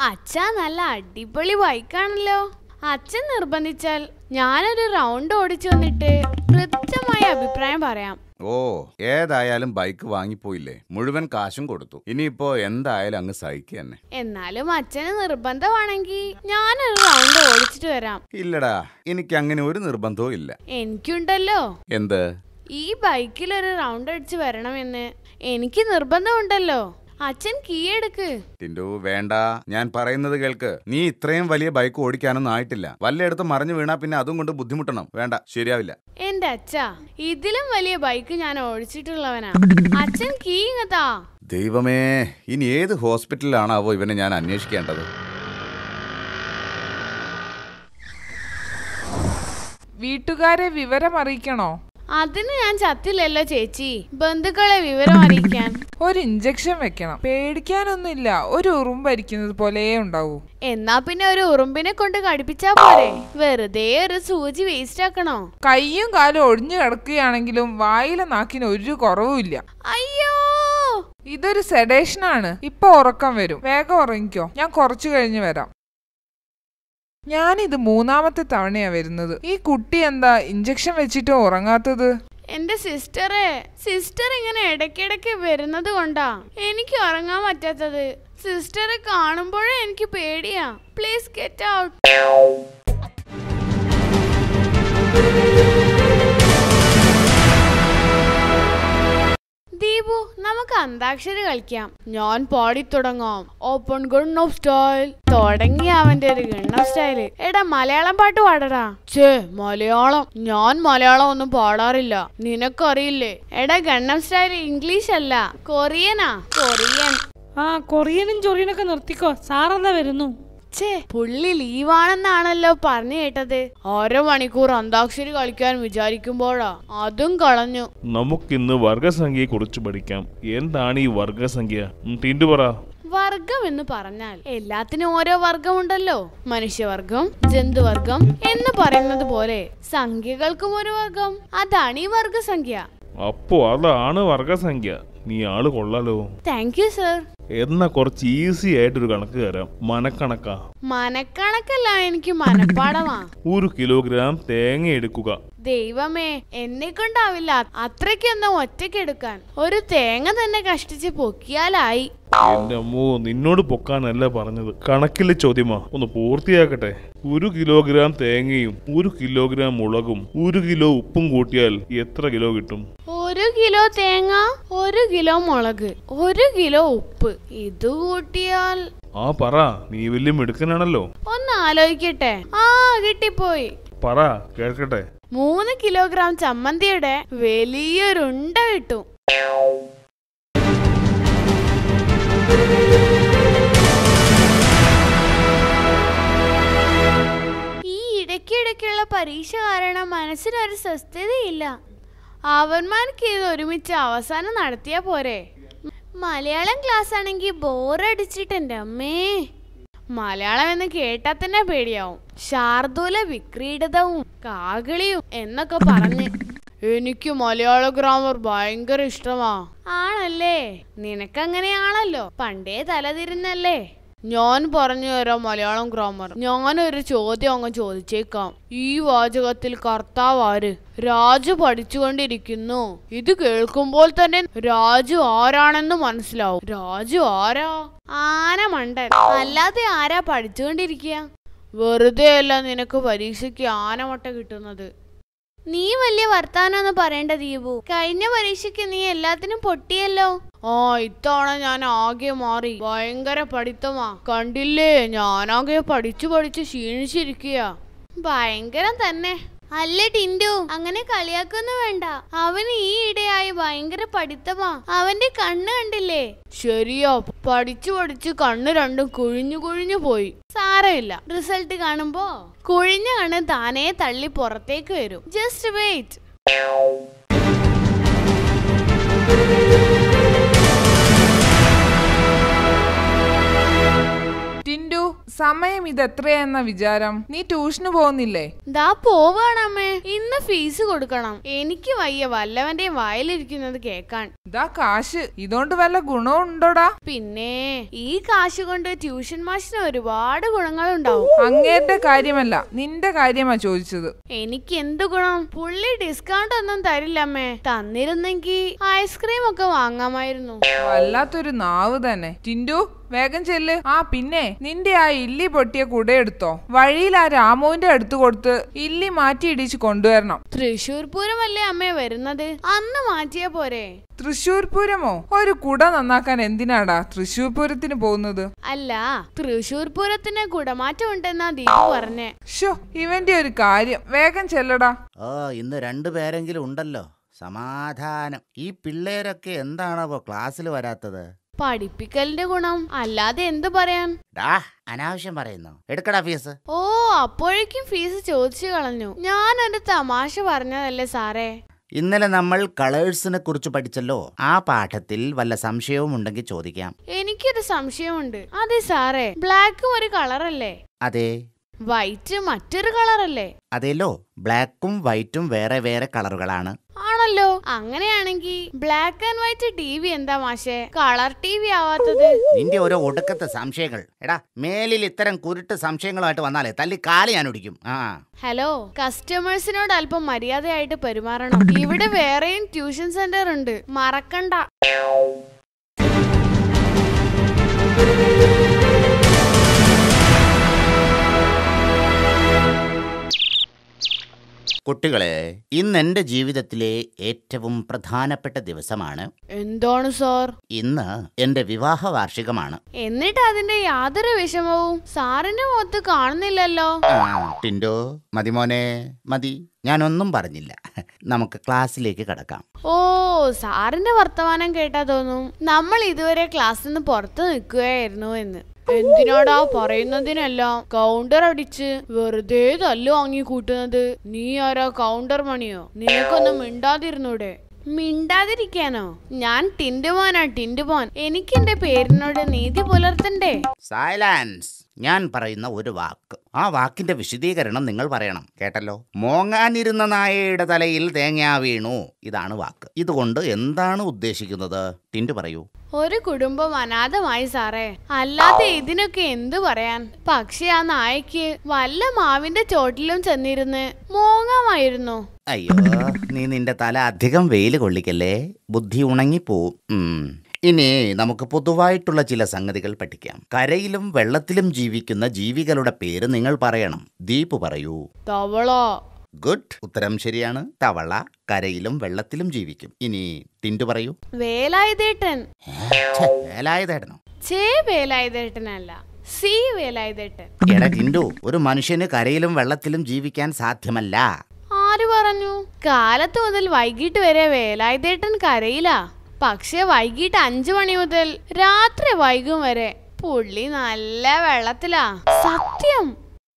അച്ഛാ നല്ല അടിപൊളി ബൈക്കാണല്ലോ അച്ഛൻ നിർബന്ധിച്ചാൽ ഞാനൊരു റൗണ്ട് ഓടിച്ചു വന്നിട്ട് കൃത്യമായ അഭിപ്രായം പറയാം ഓ ഏതായാലും ബൈക്ക് വാങ്ങിപ്പോയില്ലേ മുഴുവൻ കാശും കൊടുത്തു ഇനിയിപ്പോ എന്തായാലും അങ്ങ് സഹിക്കുക തന്നെ എന്നാലും അച്ഛന് നിർബന്ധമാണെങ്കിൽ ഞാനൊരു റൗണ്ട് ഓടിച്ചിട്ട് വരാം ഇല്ലടാ എനിക്ക് അങ്ങനെ ഒരു നിർബന്ധവും ഇല്ല എനിക്കുണ്ടല്ലോ എന്ത് ഈ ബൈക്കിൽ ഒരു റൗണ്ട് അടിച്ച് വരണമെന്ന് എനിക്ക് നിർബന്ധമുണ്ടല്ലോ അച്ഛൻ കീ എടുക്ക് ടിൻഡു വേണ്ട ഞാൻ പറയുന്നത് കേൾക്ക് നീ ഇത്രയും വലിയ ബൈക്ക് ഓടിക്കാനൊന്നും ആയിട്ടില്ല വല്ലയിടത്തും മറിഞ്ഞു വീണാ പിന്നെ അതും കൊണ്ട് ബുദ്ധിമുട്ടണം വേണ്ട ശരിയാവില്ല എന്റെ അച്ഛ ഇതിലും വലിയ ബൈക്ക് ഞാൻ ഓടിച്ചിട്ടുള്ളവനാ അച്ഛൻ കീ ഇങ്ങത്താ ദൈവമേ ഇനി ഏത് ഹോസ്പിറ്റലിലാണാവോ ഇവനെ ഞാൻ അന്വേഷിക്കേണ്ടത് വീട്ടുകാരെ വിവരം അറിയിക്കണോ അതിന് ഞാൻ ചത്തില്ലല്ലോ ചേച്ചി ബന്ധുക്കളെ വിവരം അറിയിക്കാൻ ഒരു ഇഞ്ചക്ഷൻ വെക്കണം പേടിക്കാനൊന്നുമില്ല ഒരു ഉറുമ്പരിക്കുന്നത് പോലെ ഉണ്ടാവൂ എന്നാ പിന്നെ ഒരു ഉറുമ്പിനെ കൊണ്ട് കടിപ്പിച്ചാ പോരെ വെറുതെ ഒരു സൂചി വേസ്റ്റ് ആക്കണോ കൈയും കാലും ഒടിഞ്ഞു കിടക്കുകയാണെങ്കിലും വായിലെ നാക്കിന് ഒരു കുറവുമില്ല അയ്യോ ഇതൊരു സെഡേഷനാണ് ഇപ്പൊ ഉറക്കം വരും വേഗം ഉറങ്ങിക്കോ ഞാൻ കുറച്ചു കഴിഞ്ഞ് വരാം ഞാനിത് മൂന്നാമത്തെ തവണയാ വരുന്നത് ഈ കുട്ടി എന്താ ഇഞ്ചക്ഷൻ വെച്ചിട്ട് ഉറങ്ങാത്തത് എന്റെ സിസ്റ്ററെ സിസ്റ്റർ ഇങ്ങനെ ഇടയ്ക്കിടയ്ക്ക് വരുന്നത് കൊണ്ടാ എനിക്ക് ഉറങ്ങാൻ പറ്റാത്തത് സിസ്റ്ററെ കാണുമ്പോഴേ എനിക്ക് പേടിയാ പ്ലീസ് ഗെറ്റ് ഔട്ട് ദീപു നമുക്ക് അന്താക്ഷരി കളിക്കാം ഞാൻ പാടി തുടങ്ങാം ഓപ്പൺ ഗൺ ഓഫ് സ്റ്റൈൽ തുടങ്ങി അവന്റെ ഒരു ഗണ്ണ സ്റ്റൈല് എടാ മലയാളം പാട്ട് പാടടാ ചേ മലയാളം ഞാൻ മലയാളം ഒന്നും പാടാറില്ല നിനക്കറിയില്ലേ എടാ ഗണ്ണം സ്റ്റൈൽ ഇംഗ്ലീഷ് അല്ല കൊറിയനാ കൊറിയൻ ആ കൊറിയനും ചൊറിയനൊക്കെ നിർത്തിക്കോ സാറെന്താ വരുന്നു ഛേ പുള്ളി ലീവാണെന്നാണല്ലോ പറഞ്ഞു കേട്ടത് ഓരോ മണിക്കൂർ അന്താക്ഷരി കളിക്കാൻ വിചാരിക്കുമ്പോഴാ അതും കളഞ്ഞു നമുക്കിന്ന് വർഗസംഖ്യയെ കുറിച്ച് പഠിക്കാം എന്താണ് ഈ വർഗസംഖ്യ ഉം, ടിൻഡു പറ വർഗം എന്ന് പറഞ്ഞാൽ എല്ലാത്തിനും ഓരോ വർഗമുണ്ടല്ലോ മനുഷ്യവർഗം ജന്തുവർഗം എന്ന് പറയുന്നത് പോലെ സംഖ്യകൾക്കും ഒരു വർഗം അതാണ് ഈ വർഗസംഖ്യ അപ്പോ അതാണ് വർഗസംഖ്യ നീ ആള് കൊള്ളാലോ താങ്ക് യു സർ എന്നാ കുറച്ച് ഈസി ആയിട്ടൊരു കണക്ക് തരാം മനക്കണക്കാ മനക്കണക്കല്ല എനിക്ക് മനപ്പാടമാ ഒരു കിലോഗ്രാം തേങ്ങ എടുക്കുക ദൈവമേ എന്നെ കൊണ്ടാവില്ല അത്രയ്ക്കൊന്നും ഒറ്റയ്ക്കെടുക്കാൻ ഒരു തേങ്ങ തന്നെ കഷ്ടിച്ച് പൊക്കിയാലായി എന്റെ അമ്മോ നിന്നോട് പൊക്കാനല്ല പറഞ്ഞത് കണക്കിലെ ചോദ്യമാ ഒന്ന് പൂർത്തിയാക്കട്ടെ ഒരു കിലോഗ്രാം തേങ്ങയും ഒരു കിലോഗ്രാം മുളകും ഒരു കിലോ ഉപ്പും കൂട്ടിയാൽ എത്ര കിലോ കിട്ടും ഒരു കിലോ തേങ്ങ ഒരു കിലോ മുളക് ഒരു കിലോ ഉപ്പ് ഇത് കൂട്ടിയാൽ ആ പറ നീ വലിയ മിടുക്കനാണല്ലോ ഒന്ന് ആലോചിക്കട്ടെ ആ കിട്ടിപ്പോയി പറ കേൾക്കട്ടെ മൂന്ന് കിലോഗ്രാം ചമ്മന്തിയുടെ വലിയൊരുണ്ട കിട്ടും ഈ ഇടയ്ക്കിടയ്ക്കുള്ള പരീക്ഷ കാരണം മനസ്സിനൊരു സ്വസ്ഥതയില്ല അവന്മാർക്ക് ഇത് ഒരുമിച്ച് അവസാനം നടത്തിയാ പോരെ മലയാളം ക്ലാസ് ആണെങ്കിൽ ബോറടിച്ചിട്ട് എൻ്റെ അമ്മേ മലയാളം എന്ന് കേട്ടാൽ തന്നെ പേടിയാവും ശാർദൂല വിക്രീഡിതവും കാകിളിയും എന്നൊക്കെ പറഞ്ഞ് എനിക്ക് മലയാള ഗ്രാമർ ഭയങ്കര ഇഷ്ടമാ ആണല്ലേ നിനക്കങ്ങനെയാണല്ലോ പണ്ടേ തലതിരുന്നല്ലേ ഞാൻ പറഞ്ഞു തരാം മലയാളം ഗ്രാമർ ഞാനൊരു ചോദ്യം അങ്ങ് ചോദിച്ചേക്കാം ഈ വാചകത്തിൽ കർത്താവ് ആര് രാജു പഠിച്ചുകൊണ്ടിരിക്കുന്നു ഇത് കേൾക്കുമ്പോൾ തന്നെ രാജു ആരാണെന്ന് മനസ്സിലാവും രാജു ആരാ ആന മണ്ടൻ അല്ലാതെ ആരാ പഠിച്ചുകൊണ്ടിരിക്കുക വെറുതെ അല്ല നിനക്ക് പരീക്ഷയ്ക്ക് ആനമുട്ട കിട്ടുന്നത് നീ വലിയ വർത്താനൊന്നും പറയേണ്ട ദീപു കഴിഞ്ഞ പരീക്ഷയ്ക്ക് നീ എല്ലാത്തിനും പൊട്ടിയല്ലോ ആ ഇത്തവണ ഞാൻ ആകെ മാറി ഭയങ്കര പഠിത്തമാ കണ്ടില്ലേ ഞാനാകെ പഠിച്ചു പഠിച്ച് ക്ഷീണിച്ചിരിക്കുക ഭയങ്കരം തന്നെ അല്ല ടിൻഡു അങ്ങനെ കളിയാക്കൊന്നും വേണ്ട അവന് ഈ ഇടയായി ഭയങ്കര പഠിത്തമാ അവന്റെ കണ്ണ് കണ്ടില്ലേ ശരിയാ പഠിച്ചു പഠിച്ച് കണ്ണ് രണ്ടും കുഴിഞ്ഞു കുഴിഞ്ഞു പോയി സാരമില്ല റിസൾട്ട് കാണുമ്പോ കുഴിഞ്ഞ കണ്ണ് താനേ തള്ളി പുറത്തേക്ക് വരും ജസ്റ്റ് വെയിറ്റ് ടിൻഡു സമയം ഇത് എത്രയാന്ന വിചാരം നീ ട്യൂഷന് പോകുന്നില്ലേ ദാ പോവാണമ്മേ ഇന്ന് ഫീസ് കൊടുക്കണം എനിക്ക് വയ്യ വല്ലവന്റെയും വായിലിരിക്കുന്നത് കേക്കാൻ ഇതാ കാശ് ഇതുകൊണ്ട് വല്ല ഗുണവും ഉണ്ടോടാ പിന്നെ ഈ കാശ് കൊണ്ട് ട്യൂഷൻ മാഷിന് ഒരുപാട് ഗുണങ്ങളുണ്ടാവും അങ്ങേരുടെ കാര്യമല്ല നിന്റെ കാര്യമാ ചോദിച്ചത് എനിക്ക് എന്ത് ഗുണം പുള്ളി ഡിസ്കൗണ്ട് ഒന്നും തരില്ലമ്മേ തന്നിരുന്നെങ്കി ഐസ്ക്രീം ഒക്കെ വാങ്ങാമായിരുന്നു വല്ലാത്തൊരു നാവ് തന്നെ ടിൻഡു വേഗം ചെല്ല് ആ പിന്നെ നിന്റെ ആ ഇല്ലി പൊട്ടിയ കുടയെടുത്തോ വഴിയിൽ ആ രാമുവിന്റെ അടുത്ത് കൊടുത്ത് ഇല്ലി മാറ്റി ഇടിച്ച് കൊണ്ടുവരണം തൃശൂർ പൂരമല്ലേ അമ്മേ വരുന്നത് അന്ന് മാറ്റിയാ പോരെ തൃശൂർ പൂരമോ ഒരു കുട നന്നാക്കാൻ എന്തിനാടാ തൃശൂർ പൂരത്തിന് പോകുന്നത് അല്ല തൃശൂർ പൂരത്തിന് കുടമാറ്റം ഉണ്ടെന്നാ ദീപു പറഞ്ഞേ ഷോ ഇവന്റെ ഒരു കാര്യം വേഗം ചെല്ലടാ ഓ ഇന്ന് രണ്ടു പേരെങ്കിലും ഉണ്ടല്ലോ സമാധാനം ഈ പിള്ളേരൊക്കെ എന്താണാവോ ക്ലാസ്സിൽ വരാത്തത് പഠിപ്പിക്കലിന്റെ ഗുണം അല്ലാതെ എന്തു പറയാൻ ഡാ അനാവശ്യം പറയുന്നു എടുക്കടാ ഫീസ് ഓ അപ്പോഴേക്കും ഫീസ് ചോദിച്ചു കളഞ്ഞു ഞാനൊരു തമാശ പറഞ്ഞതല്ലേ സാറേ ഇന്നലെ നമ്മൾ കളേഴ്സിനെ കുറിച്ച് പഠിച്ചല്ലോ ആ പാഠത്തിൽ വല്ല സംശയവും ഉണ്ടെങ്കിൽ ചോദിക്കാം എനിക്കൊരു സംശയമുണ്ട് അതെ സാറേ ബ്ലാക്കും ഒരു കളറല്ലേ അതെ വൈറ്റ് മറ്റൊരു കളറല്ലേ അതേലോ ബ്ലാക്കും വൈറ്റും വേറെ വേറെ കളറുകളാണ് ആണല്ലോ അങ്ങനെയാണെങ്കിൽ black and white T V എന്താ മാഷേ കളർ ടി വി ആവാത്തത് നിന്റെ ഓരോ ഒടുക്കത്തെ സംശയങ്ങൾ എടാ മേലിൽ ഇത്തരം കുരുട്ട് സംശയങ്ങളുമായിട്ട് വന്നാലേ തല്ലി കാല് ഞാൻ ഒടിക്കും ആ ഹലോ കസ്റ്റമേഴ്സിനോട് അല്പം മര്യാദയായിട്ട് പെരുമാറണം ഇവിടെ വേറെയും ട്യൂഷൻ സെന്റർ ഉണ്ട് മറക്കണ്ട കുട്ടികളെ ഇന്ന് എൻ്റെ ജീവിതത്തിലെ ഏറ്റവും പ്രധാനപ്പെട്ട ദിവസമാണ് എന്താണ് സാർ ഇന്ന് എൻ്റെ വിവാഹ വാർഷികമാണ് എന്നിട്ട് അതിന്റെ യാതൊരു വിഷമവും സാറിന്റെ മുഖത്ത് കാണുന്നില്ലല്ലോ ആ, ടിൻഡോ മതി മോനെ മതി ഞാനൊന്നും പറഞ്ഞില്ല നമുക്ക് ക്ലാസ്സിലേക്ക് കടക്കാം ഓ സാറിന്റെ വർത്തമാനം കേട്ടാ തോന്നും നമ്മൾ ഇതുവരെ ക്ലാസ്സിൽ നിന്ന് പുറത്ത് നിൽക്കുകയായിരുന്നു എന്ന് എന്തിനാടാ പറയുന്നതിനെല്ലാം കൗണ്ടർ അടിച്ച് വെറുതെ തല്ലു വാങ്ങി കൂട്ടുന്നത് നീ ആരാ കൗണ്ടർ മണിയോ നിനക്കൊന്നും മിണ്ടാതിരുന്നൂടെ മിണ്ടാതിരിക്കാനോ ഞാൻ ടിൻഡുമോനാ ടിൻഡുമോൻ എനിക്ക് എന്റെ പേരിനോട് നീതി പുലർത്തണ്ടേ സൈലൻസ് ഞാൻ പറയുന്ന ഒരു വാക്ക് ആ വാക്കിന്റെ വിശദീകരണം നിങ്ങൾ പറയണം കേട്ടല്ലോ മോങ്ങാനിരുന്ന നായയുടെ തലയിൽ തേങ്ങ വീണു ഇതാണ് വാക്ക് ഇതുകൊണ്ട് എന്താണ് ഉദ്ദേശിക്കുന്നത് ടിൻഡു പറയൂ ഒരു കുടുംബം അനാഥമായി സാറേ അല്ലാതെ ഇതിനൊക്കെ എന്തു പറയാൻ പക്ഷെ ആ നായക്ക് വല്ല മാവിന്റെ ചോട്ടിലും ചെന്നിരുന്ന് മോങ്ങാമായിരുന്നു അയ്യോ നീ നിന്റെ തല അധികം വെയിൽ കൊള്ളിക്കല്ലേ ബുദ്ധി ഉണങ്ങിപ്പോവും ഉം. ഇനി നമുക്ക് പൊതുവായിട്ടുള്ള ചില സംഗതികൾ പഠിക്കാം കരയിലും വെള്ളത്തിലും ജീവിക്കുന്ന ജീവികളുടെ പേര് നിങ്ങൾ പറയണം ദീപ് പറയൂ തവള ഗുഡ് ഉത്തരം ശരിയാണ് തവള കരയിലും വെള്ളത്തിലും ജീവിക്കും ഇനി ടിൻഡു പറയൂ വേലായുധേട്ടൻ ഛെ, വേലായുധേട്ടനോ ചേ വേലായുധേട്ടനല്ല സി വേലായുധേട്ടൻ എടാ ടിൻഡു ഒരു മനുഷ്യന് കരയിലും വെള്ളത്തിലും ജീവിക്കാൻ സാധ്യമല്ല ആര് പറഞ്ഞു കാലത്ത് മുതൽ വൈകിട്ട് വരെ വേലായുധേട്ടൻ കരയില്ല പക്ഷെ വൈകിട്ട് അഞ്ചു മണി മുതൽ രാത്രി വൈകും വരെ പുള്ളി നല്ല വെള്ളത്തിലാ സത്യം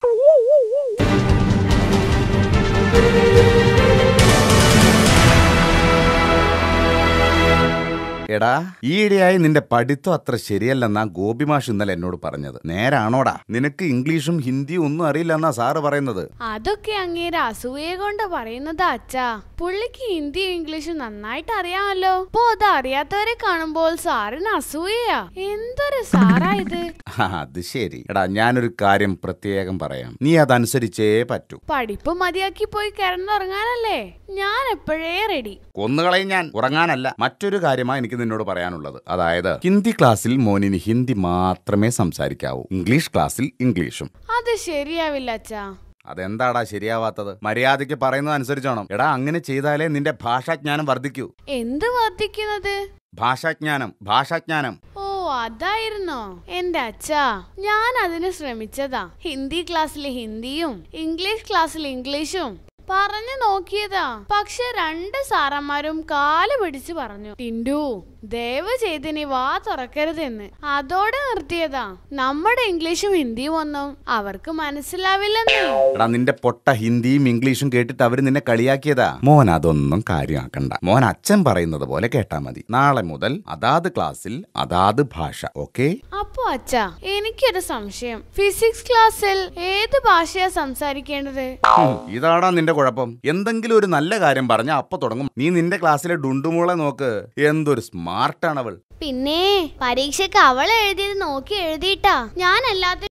എടാ ഈയിടെയായി നിന്റെ പഠിത്തം അത്ര ശരിയല്ലെന്നാ ഗോപിമാഷ് ഇന്നലെ എന്നോട് പറഞ്ഞത് നേരാണോടാ നിനക്ക് ഇംഗ്ലീഷും ഹിന്ദിയും ഒന്നും അറിയില്ലെന്നാ സാറ് പറയുന്നത് അതൊക്കെ അങ്ങേരെ അസൂയ കൊണ്ട് പറയുന്നത് അച്ഛാ പുള്ളിക്ക് ഹിന്ദിയും ഇംഗ്ലീഷും നന്നായിട്ട് അറിയാമല്ലോ അപ്പോ അത് അറിയാത്തവരെ കാണുമ്പോൾ സാറിന് അസൂയയാ എന്തൊരു സാറാ ഇത് ആ, അത് ശരി എടാ ഞാനൊരു കാര്യം പ്രത്യേകം പറയാം നീ അതനുസരിച്ചേ പറ്റൂ പഠിപ്പ് മതിയാക്കി പോയി കിടന്നുറങ്ങാനല്ലേ ഞാൻ എപ്പോഴേ റെഡി കൊന്നുകളയും ഞാൻ ഉറങ്ങാനല്ല മറ്റൊരു കാര്യമാണ് എനിക്ക് നിന്നോട് പറയാനുള്ളത് അതായത് ഹിന്ദി ക്ലാസ്സിൽ മോനിന് ഹിന്ദി മാത്രമേ സംസാരിക്കാവൂ ഇംഗ്ലീഷ് ക്ലാസ്സിൽ ഇംഗ്ലീഷും അത് ശരിയാവില്ല അച്ഛാ അതെന്താടാ ശരിയാവാത്തത് മര്യാദയ്ക്ക് പറയുന്നത് അനുസരിച്ചോണം എടാ അങ്ങനെ ചെയ്താലേ നിന്റെ ഭാഷാജ്ഞാനം വർദ്ധിക്കൂ എന്ത് വർദ്ധിക്കുന്നത് ഭാഷാജ്ഞാനം ഭാഷാജ്ഞാനം ഓ അതായിരുന്നോ എന്റെ അച്ഛാ ഞാൻ അതിന് ശ്രമിച്ചതാ ഹിന്ദി ക്ലാസ്സിൽ ഹിന്ദിയും ഇംഗ്ലീഷ് ക്ലാസ്സിൽ ഇംഗ്ലീഷും പറഞ്ഞു നോക്കിയതാ പക്ഷെ രണ്ട് സാറന്മാരും കാല് പിടിച്ച് പറഞ്ഞു ടിൻഡു ദയവ് ചെയ്തിനി വാ തുറക്കരുതെന്ന് അതോടെ നിർത്തിയതാ നമ്മുടെ ഇംഗ്ലീഷും ഹിന്ദിയും ഒന്നും അവർക്ക് മനസ്സിലാവില്ലെന്ന് എടാ നിന്റെ പൊട്ട ഹിന്ദിയും ഇംഗ്ലീഷും കേട്ടിട്ട് അവര് നിന്നെ കളിയാക്കിയതാ മോൻ അതൊന്നും കാര്യമാക്കണ്ട മോൻ അച്ഛൻ പറയുന്നത് പോലെ കേട്ടാ മതി നാളെ മുതൽ അതാത് ക്ലാസ്സിൽ അതാത് ഭാഷ ഓക്കെ അപ്പോ അച്ഛാ എനിക്കൊരു സംശയം ഫിസിക്സ് ക്ലാസ്സിൽ ഏത് ഭാഷയാ സംസാരിക്കേണ്ടത് ഇതാടാ നിന്റെ കുഴപ്പം എന്തെങ്കിലും ഒരു നല്ല കാര്യം പറഞ്ഞ അപ്പൊ തുടങ്ങും നീ നിന്റെ ക്ലാസ്സിലെ ഡുണ്ടുമോളെ നോക്ക് എന്തൊരു സ്മാർട്ടാണ് അവൾ പിന്നെ പരീക്ഷയ്ക്ക് അവൾ എഴുതിയത് നോക്കി എഴുതിയിട്ടാ ഞാൻ അല്ലാത്ത